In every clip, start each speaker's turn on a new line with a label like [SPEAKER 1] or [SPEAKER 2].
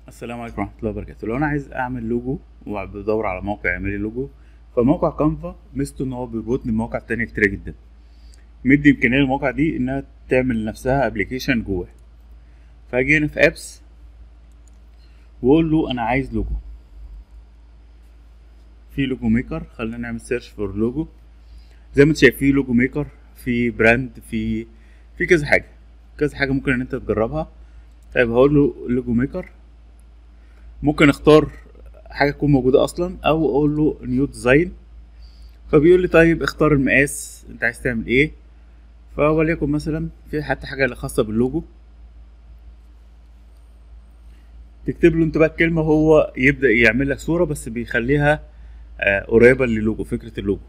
[SPEAKER 1] السلام عليكم ورحمة الله وبركاته لو أنا عايز أعمل لوجو وبدور على موقع يعمل لي لوجو فموقع كانفا ميزته إن هو بيربطني بمواقع تانية كتيرة جدا مدي إمكانية للمواقع دي إنها تعمل لنفسها أبلكيشن جواه فأجي هنا في أبس وأقول له أنا عايز لوجو في لوجو ميكر خلينا نعمل سيرش فور لوجو زي ما انت شايف في لوجو ميكر في براند في في كذا حاجة كذا حاجة ممكن إن أنت تجربها طيب هقول له لوجو ميكر ممكن اختار حاجه تكون موجوده اصلا او اقول له نيو ديزاين فبيقول لي طيب اختار المقاس انت عايز تعمل ايه فوليكن مثلا في حتى حاجه خاصه باللوجو تكتب له انت بقى الكلمه وهو يبدا يعمل لك صوره بس بيخليها آه قريبه للوجو فكره اللوجو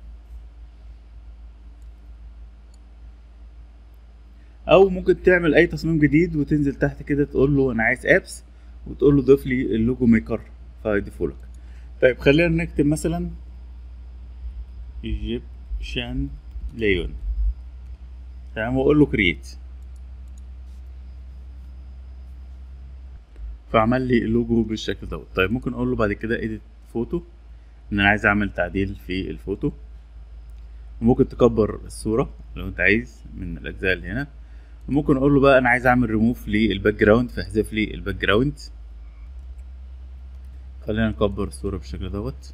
[SPEAKER 1] او ممكن تعمل اي تصميم جديد وتنزل تحت كده تقول له انا عايز ابس وتقول له ضيف لي اللوجو ميكر فيضيفه لك طيب خلينا نكتب مثلا ايجيبشن ليون تمام واقول له كرييت فعمل لي اللوجو بالشكل دوت طيب ممكن اقول له بعد كده ايديت فوتو ان انا عايز اعمل تعديل في الفوتو وممكن تكبر الصورة لو انت عايز من الاجزاء اللي هنا وممكن اقول له بقى انا عايز اعمل ريموف للباك جراوند فاحذف لي الباك جراوند خلينا نكبر الصورة بالشكل دوت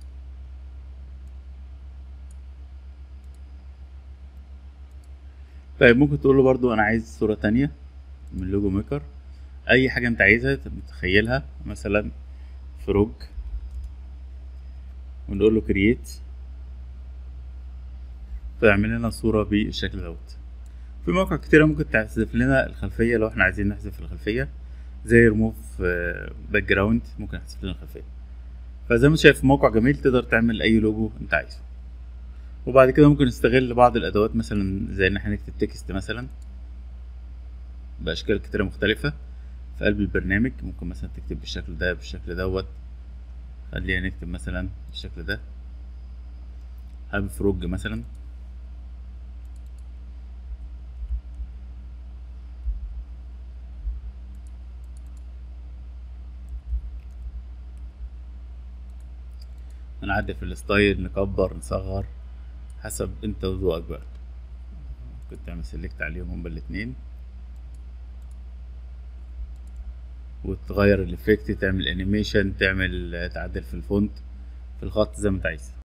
[SPEAKER 1] طيب ممكن تقول له برضو انا عايز صورة تانية من لوجو ميكر اي حاجة انت عايزها متخيلها مثلا فروج ونقول له كرييت فيعمل لنا صورة بالشكل دوت في مواقع كتيرة ممكن تحذف لنا الخلفية لو احنا عايزين نحذف الخلفية زي ريموف باك جراوند ممكن يحذف لنا الخلفية فزي ما انت شايف موقع جميل تقدر تعمل اي لوجو انت عايزه وبعد كده ممكن نستغل بعض الادوات مثلا زي ان احنا نكتب تكست مثلا باشكال كتيرة مختلفة في قلب البرنامج ممكن مثلا تكتب بالشكل ده بالشكل دوت خلينا نكتب مثلا بالشكل ده هاب فروج مثلا نعدل في الستايل نكبر نصغر حسب انت وذوقك بقى ممكن تعمل سيلكت عليهم هما الاتنين وتغير الافكت تعمل انيميشن تعمل تعدل في الفونت في الخط زي ما انت عايز